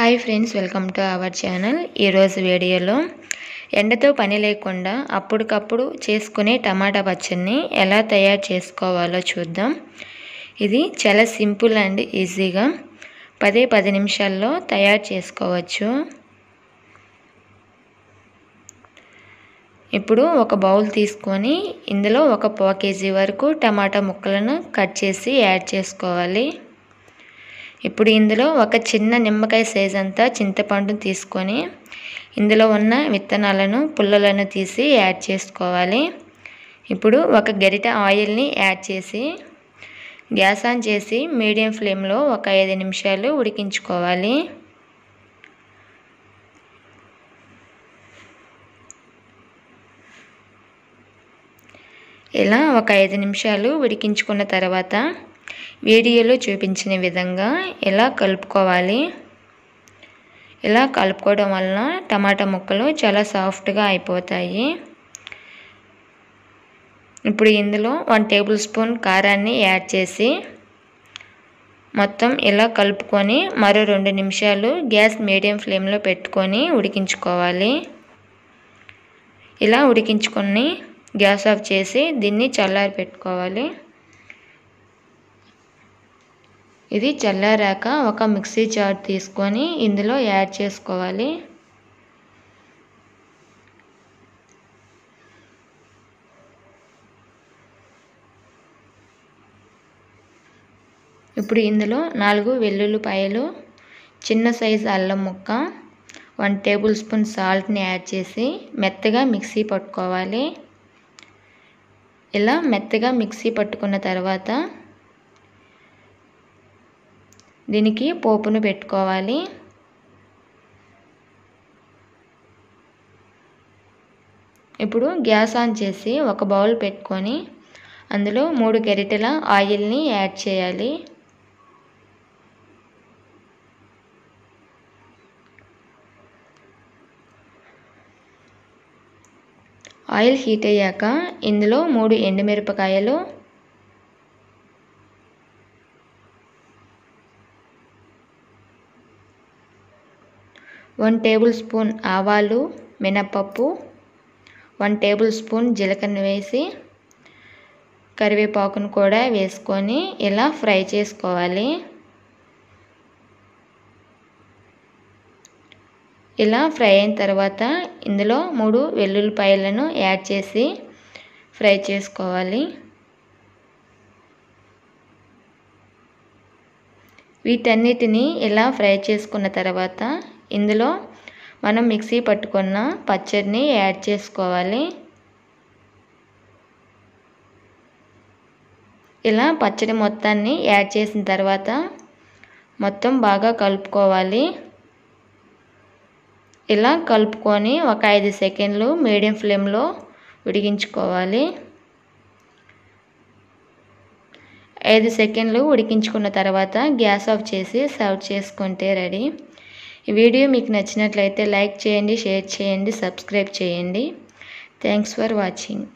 hi friends welcome to our channel ఈరోజు వీడియోలో ఎండతో పని లేకుండా అప్పటికప్పుడు చేసుకునే టమాటా పచ్చడిని ఎలా తయారు చేసుకోవాలో చూద్దాం ఇది చాలా సింపుల్ అండ్ ఈజీగా పదే పది నిమిషాల్లో తయారు చేసుకోవచ్చు ఇప్పుడు ఒక బౌల్ తీసుకొని ఇందులో ఒక పావు కేజీ వరకు టమాటా ముక్కలను కట్ చేసి యాడ్ చేసుకోవాలి ఇప్పుడు ఇందులో ఒక చిన్న నిమ్మకాయ సైజ్ అంతా చింతపండును తీసుకొని ఇందులో ఉన్న విత్తనాలను పుల్లలను తీసి యాడ్ చేసుకోవాలి ఇప్పుడు ఒక గరిట ఆయిల్ని యాడ్ చేసి గ్యాస్ ఆన్ చేసి మీడియం ఫ్లేమ్లో ఒక ఐదు నిమిషాలు ఉడికించుకోవాలి ఇలా ఒక ఐదు నిమిషాలు ఉడికించుకున్న తర్వాత వీడియోలో చూపించిన విధంగా ఇలా కలుపుకోవాలి ఇలా కలుపుకోవడం వలన టమాటా ముక్కలు చాలా సాఫ్ట్గా అయిపోతాయి ఇప్పుడు ఇందులో వన్ టేబుల్ స్పూన్ కారాన్ని యాడ్ చేసి మొత్తం ఇలా కలుపుకొని మరో రెండు నిమిషాలు గ్యాస్ మీడియం ఫ్లేమ్లో పెట్టుకొని ఉడికించుకోవాలి ఇలా ఉడికించుకొని గ్యాస్ ఆఫ్ చేసి దీన్ని చల్లారి పెట్టుకోవాలి ఇది చల్లారాక ఒక మిక్సీ జార్ తీసుకొని ఇందులో యాడ్ చేసుకోవాలి ఇప్పుడు ఇందులో నాలుగు వెల్లుల్లిపాయలు చిన్న సైజు అల్లం ముక్క వన్ టేబుల్ స్పూన్ సాల్ట్ని యాడ్ చేసి మెత్తగా మిక్సీ పట్టుకోవాలి ఇలా మెత్తగా మిక్సీ పట్టుకున్న తర్వాత దీనికి పోపును పెట్టుకోవాలి ఇప్పుడు గ్యాస్ ఆన్ చేసి ఒక బౌల్ పెట్టుకొని అందులో మూడు గరిటెల ఆయిల్ని యాడ్ చేయాలి ఆయిల్ హీట్ అయ్యాక ఇందులో మూడు ఎండుమిరపకాయలు వన్ టేబుల్ స్పూన్ ఆవాలు మినపప్పు వన్ టేబుల్ స్పూన్ జీలకర్ర వేసి కరివేపాకును కూడా వేసుకొని ఇలా ఫ్రై చేసుకోవాలి ఇలా ఫ్రై అయిన తర్వాత ఇందులో మూడు వెల్లుల్లిపాయలను యాడ్ చేసి ఫ్రై చేసుకోవాలి వీటన్నిటిని ఇలా ఫ్రై చేసుకున్న తర్వాత ఇందులో మనం మిక్సీ పట్టుకున్న పచ్చడిని యాడ్ చేసుకోవాలి ఇలా పచ్చడి మొత్తాన్ని యాడ్ చేసిన తర్వాత మొత్తం బాగా కలుపుకోవాలి ఇలా కలుపుకొని ఒక ఐదు సెకండ్లు మీడియం ఫ్లేమ్లో ఉడికించుకోవాలి ఐదు సెకండ్లు ఉడికించుకున్న తర్వాత గ్యాస్ ఆఫ్ చేసి సర్వ్ చేసుకుంటే రెడీ ఈ వీడియో మీకు నచ్చినట్లయితే లైక్ చేయండి షేర్ చేయండి సబ్స్క్రైబ్ చేయండి థ్యాంక్స్ ఫర్ వాచింగ్